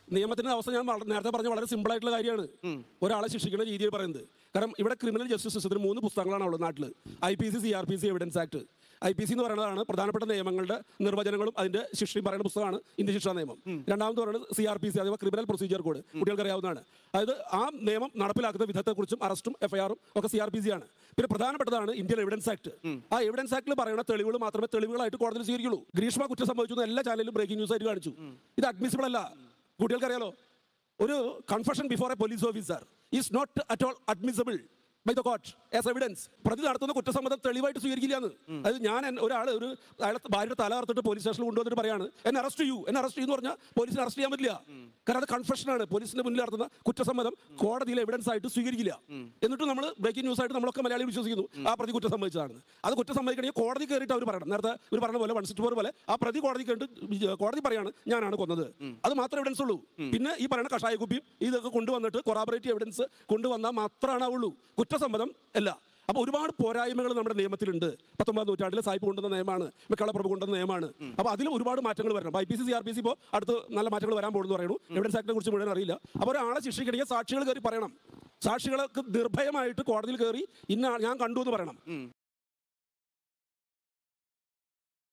നിയമത്തിന്റെ അവസ്ഥ ഞാൻ വള- നേരത്തെ പറഞ്ഞ വളരെ സിമ്പിൾ ആയിട്ടുള്ള കാര്യമാണ് ഒരാളെ ശിക്ഷിക്കുന്ന രീതിയിൽ പറയുന്നത് കാരണം ഇവിടെ ക്രിമിനൽ ജസ്റ്റിസ് സിസ്റ്റത്തിന് മൂന്ന് പുസ്തകങ്ങളാണ് ഉള്ളത് നാട്ടിൽ I P C C R P C evidence act I P C എന്ന് പറയുന്നതാണ് പ്രധാനപ്പെട്ട നിയമങ്ങളുടെ നിർവചനങ്ങളും അതിന്റെ ശിക്ഷയും പറയുന്ന പുസ്തകമാണ് ഇന്ത്യൻ ശിക്ഷാ നിയമം രണ്ടാമത് പറയുന്നത് സി ആർ പി സി അഥവാ ക്രിമിനൽ പ്രൊസീജിയർ കോഡ് കുട്ടികൾക്ക് അറിയാവുന്നതാണ് അതായത് ആ നിയമം നടപ്പിലാക്കുന്ന വിധത്തെക്കുറിച്ചും അറസ്റ്റും എഫ്ഐആറും ഒക്കെ സി ആർ പി സി ആണ് പിന്നെ പ്രധാനപ്പെട്ടതാണ് ഇന്ത്യൻ എവിഡൻസ് ആക്ട് ആ എവിഡൻസ് ആക്ടിൽ പറയുന്ന തെളിവുകൾ മാത്രമേ തെളിവുകളായിട്ട് കോടതിയിൽ സ്വീകരിക്കുള്ളൂ ഗ്രീഷ്മ കുറ്റം സംഭവിച്ചു എന്ന് എല്ലാ ചാനലിലും ബ്രേക്കിംഗ് ന്യൂസ് ആയിട്ട് കാണിച്ചു ഇത് അഡ്മിസിബിൾ അല്ല കുട്ടികൾക്കറിയാലോ ഒരു confession before a police officer is not at all admissible by the court as evidence പ്രതി നടത്തുന്ന കുറ്റസമ്മതം തെളിവായിട്ട് സ്വീകരിക്കില്ല എന്ന് അതായത് ഞാൻ എൻ- ഒരാൾ ഒരു അയാളെ ഭാര്യയുടെ തല അറുത്തിട്ട് പോലീസ് സ്റ്റേഷനിൽ കൊണ്ടുവന്നിട്ട് പറയാണ് എന്നെ അറസ്റ്റ് ചെയ്യൂ എന്നെ അറസ്റ്റ് ചെയ്യുന്നു പറഞ്ഞാൽ പോലീസിനെ അറസ്റ്റ് ചെയ്യാൻ പറ്റില്ല കാരണം അത് കൺഫെഷനാണ് പോലീസിന്റെ മുന്നിൽ നടത്തുന്ന കുറ്റസമ്മതം കോടതിയിൽ എവിഡൻസ് ആയിട്ട് സ്വീകരിക്കില്ല എന്നിട്ട് നമ്മൾ ബ്രേക്കിംഗ് ന്യൂസ് ആയിട്ട് നമ്മളൊക്കെ മലയാളി വിശ്വസിക്കുന്നു ആ പ്രതി കുറ്റം സംഭവിച്ചതാണ് അത് കുറ്റം സംഭവിക്കണമെങ്കിൽ കോടതി കയറിയിട്ട് അവർ പറയണം നേരത്തെ ഇവർ പറഞ്ഞ പോലെ വൺ സിക്സ്റ്റി ഫോർ പോലെ ആ പ്രതി കോടതി കണ്ടിട്ട് കോടതി പറയാണ് ഞാനാണ് കൊന്നത് അത് മാത്രമേ എവിഡൻസ് ഉള്ളൂ പിന്നെ ഈ പറയുന്ന കഷായ കുപ്പിയും ഇതൊക്കെ കൊണ്ടുവന്നിട്ട് കൊറാബറേറ്റീവ് എവിഡൻസ് കൊണ്ടുവന്നാൽ മാത്രമാണ് ഉള്ളൂ കുറ്റസമ്മതം അല്ല അപ്പോൾ ഒരുപാട് പോരായ്മകൾ നമ്മുടെ നിയമത്തിലുണ്ട് പത്തൊമ്പതാം നൂറ്റാണ്ടിൽ സായിപ്പ് കൊണ്ടുവന്ന നിയമമാണ് മിക്കള പ്രഭു കൊണ്ടുവന്ന നിയമമാണ് അപ്പോൾ അതിൽ ഒരുപാട് മാറ്റങ്ങൾ വരണം I P C C R P C ഇപ്പോൾ അടുത്ത് നല്ല മാറ്റങ്ങൾ വരാൻ പോകുന്നു പറയുന്നു എവിഡൻസ് ആക്ടിനെ കുറിച്ച് മുഴുവൻ അറിയില്ല അപ്പോൾ ഒരാളെ ശിക്ഷിക്കണമെങ്കിൽ സാക്ഷികൾ കയറി പറയണം സാക്ഷികൾക്ക് നിർഭയമായിട്ട് കോടതിയിൽ കയറി ഇന്ന ആൾ- ഞാൻ കണ്ടു എന്ന് പറയണം